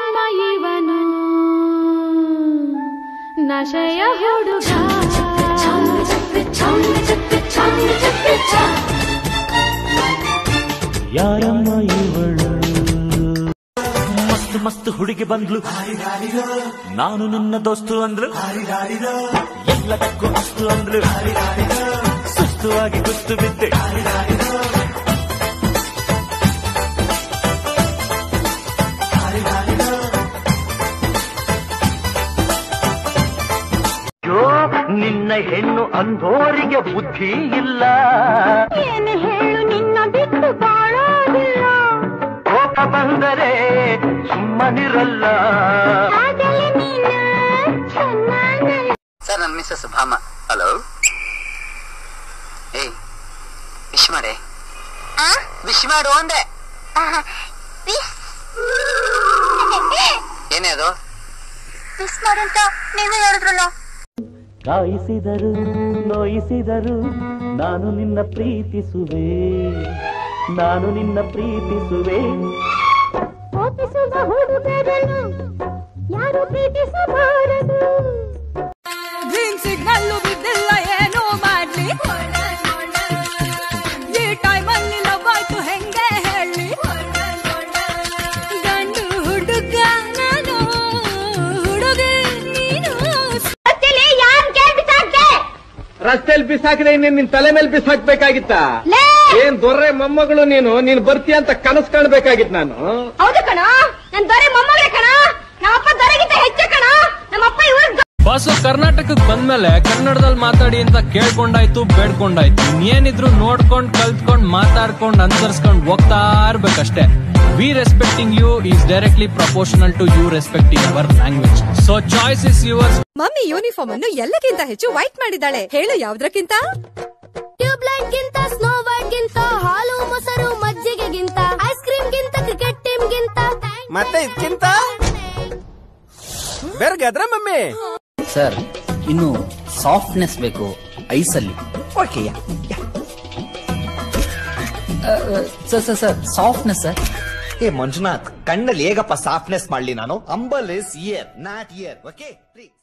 ಯಾರಮ್ಮ ಇವನು ನಶೆಯ ಹುಡುಗ ಯಾರಮ್ಮ ಇವಳು ಮಸ್ತ್ ಮಸ್ತ್ ಹುಡುಗಿ ಬಂದ್ಲು ನಾನು ನಿನ್ನ ದೋಸ್ತು ಅಂದ್ಲು ಎಲ್ಲದಕ್ಕೂ ಅಸ್ತು ಅಂದ್ಲು ಸುಸ್ತುವಾಗಿ ಕುಸ್ತು ಬಿದ್ದೆ ಅಯ್ಯೋ, ನಿನ್ನ ಹೆಣ್ಣು ಅಂಧೋರಿಗೆ ಬುದ್ಧಿ ಇಲ್ಲ ಏನು ಹೇಳು ನಿನ್ನ ಬಿಟ್ಟು ಬಾಳೋದಿಲ್ಲ ಕೋಪ ಬಂದರೆ ಸುಮ್ಮನಿರಲ್ಲ ಆಗಲೇ ನೀನು ಚೆನ್ನಾಗಲ್ಲ ಸರ್ ನನ್ನ ಮಿಸ್ಸಸ್ ಭಾಮ ಹಲೋ ಏಯ್ ವಿಶ್ ಮಾಡೆ ವಿಶ್ ಮಾಡು ಅಂದೆ ಏನೇ ಅದು ಮಿಸ್ ಮಾಡಂತ ನೀವೇ ಹೇಳಿದ್ರಲ್ಲ ಕಾಯಿಸಿದರು ನೋಯಿಸಿದರು ನಾನು ನಿನ್ನ ಪ್ರೀತಿಸುವೆ ನಾನು ನಿನ್ನ ಪ್ರೀತಿಸುವೆ ಪ್ರೀತಿಸುವ ಹುಡುಗರನ್ನು ಯಾರು ಪ್ರೀತಿಸಬಾರದು ಗ್ರೀನ್ ಸಿಗ್ನಲ್ ಬಿದ್ದಿಲ್ಲ ಏನು ಮಾಡ್ಲಿ ಈ ಟೈಮಲ್ಲಿ ಲವ್ ಆಯ್ತು ಹೆಂಗೆ ಹೇಳಿ ಗಂಡು ಹುಡುಗ ನಾನು ಹುಡುಗಿ ನೀನು ರಸ್ತೆಯಲ್ಲಿ ಬಿಸಾಕಿದ್ರೆ ಇನ್ನೇನ್ ನಿನ್ ತಲೆ ಮೇಲೆ ಬಿಸಾಕ್ಬೇಕಾಗಿತ್ತ ಏನ್ ದೊರ್ರೆ ಮೊಮ್ಮಗಳು ನೀನು ನೀನ್ ಬರ್ತೀಯ ಅಂತ ಕನಸ್ ಕಾಣ್ಬೇಕಾಗಿತ್ ನಾನು ಹೌದು ಕಣ ನನ್ ದೊರೆ ಮೊಮ್ಮಗಳೇ ಕಣ ನಮ್ಮಪ್ಪ ದೊರೆಗಿಂತ ಹೆಚ್ಚು ಕಣ ನಮ್ಮಪ್ಪ ಇವ್ರ ಬಸ್ಸು ಕರ್ನಾಟಕಕ್ಕೆ ಬಂದ್ಮೇಲೆ ಕನ್ನಡದಲ್ಲಿ ಮಾತಾಡಿ ಅಂತ ಕೇಳ್ಕೊಂಡಾಯ್ತು ಬೇಡ್ಕೊಂಡಾಯ್ತು ಇನ್ನೇನಿದ್ರು ನೋಡ್ಕೊಂಡ್ ಕಲ್ತ್ಕೊಂಡ್ ಮಾತಾಡ್ಕೊಂಡ್ ಅನುಸರಿಸ್ಕೊಂಡ್ ಹೋಗ್ತಾ ಇರ್ಬೇಕಷ್ಟೇ we respecting you is directly proportional to you respecting our language so choice is yours mummy uniform ಅನ್ನು ಎಲ್ಲಕ್ಕಿಂತ ಹೆಚ್ಚು ವೈಟ್ ಮಾಡಿದ್ದಾಳೆ ಹೇಳು ಯಾವ್ದ್ರಕ್ಕಿಂತ ಟ್ಯೂಬ್ಲೈಟ್ ಗಿಂತ ಸ್ನೋ ವೈಟ್ ಗಿಂತ ಹಾಲು ಮೊಸರು ಮಜ್ಜಿಗೆಗಿಂತ ಐಸ್ ಕ್ರೀಮ್ ಗಿಂತ ಕ್ರಿಕೆಟ್ ಟೀಮ್ ಗಿಂತ ಮತ್ತೆ ಇದಕ್ಕಿಂತ ಬೆರ್ಗದ್ರ ಮಮ್ಮಿ ಸರ್ ಇನ್ನು ಸಾಫ್ಟ್ನೆಸ್ ಬೇಕು ಐಸಲ್ಲಿ okay sir sir sir softness sir ಏ ಮಂಜುನಾಥ್ ಕಣ್ಣಲ್ಲಿ ಹೇಗಪ್ಪ ಸಾಫ್ಟ್ನೆಸ್ ಮಾಡ್ಲಿ ನಾನು humble is here not year okay please